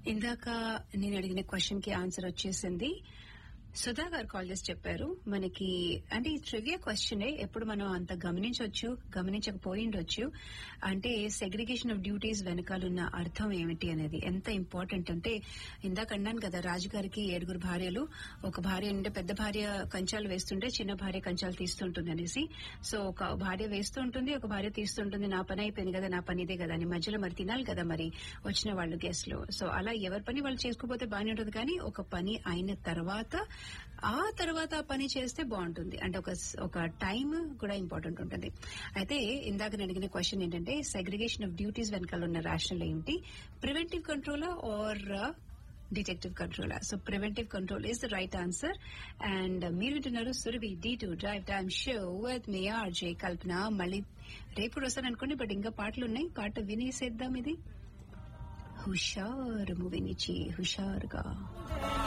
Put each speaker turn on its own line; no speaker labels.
ఇందాక నేను అడిగిన క్వశ్చన్ కి ఆన్సర్ వచ్చేసింది సుధా గారు కాల్ చేసి చెప్పారు మనకి అంటే ఈ ట్రివియా క్వశ్చన్ ఎప్పుడు మనం అంత గమనించవచ్చు గమనించకపోయిండొచ్చు అంటే సెగ్రిగేషన్ ఆఫ్ డ్యూటీస్ వెనకాలన్న అర్థం ఏమిటి అనేది ఎంత ఇంపార్టెంట్ అంటే ఇందాక అన్నాను కదా రాజుగారికి ఏడుగురు భార్యలు ఒక భార్య అంటే పెద్ద భార్య కంచాలు వేస్తుంటే చిన్న భార్య కంచాలు తీస్తుంటుంది అనేసి సో ఒక భార్య వేస్తూ ఉంటుంది ఒక భార్య తీస్తుంటుంది నా పని అయిపోయింది కదా నా పని ఇదే కదా అని మధ్యలో మరి తినాలి కదా మరి వచ్చిన వాళ్ళు గెస్ట్లు సో అలా ఎవరి పని వాళ్ళు చేసుకోపోతే బాగానే ఉంటుంది కానీ ఒక పని అయిన తర్వాత ఆ తర్వాత ఆ పని చేస్తే బాగుంటుంది అంటే ఒక ఒక టైం కూడా ఇంపార్టెంట్ ఉంటుంది అయితే ఇందాక నేను అడిగిన క్వశ్చన్ ఏంటంటే సెగ్రిగేషన్ ఆఫ్ డ్యూటీస్ వెనకాల ఉన్న రేషనల్ ఏంటి ప్రివెంటివ్ కంట్రోలా or detective controller so preventive control is the right answer and మీరు వింటున్నారు Surabhi D to drive time show with me RJ Kalpana మళ్ళీ రేపు వస్తాను అనుకోండి బట్ ఇంకా పాటలు ఉన్నాయి పాట వినేసేద్దాం ఇది హుషారు మూవీ నుంచి హుషారుగా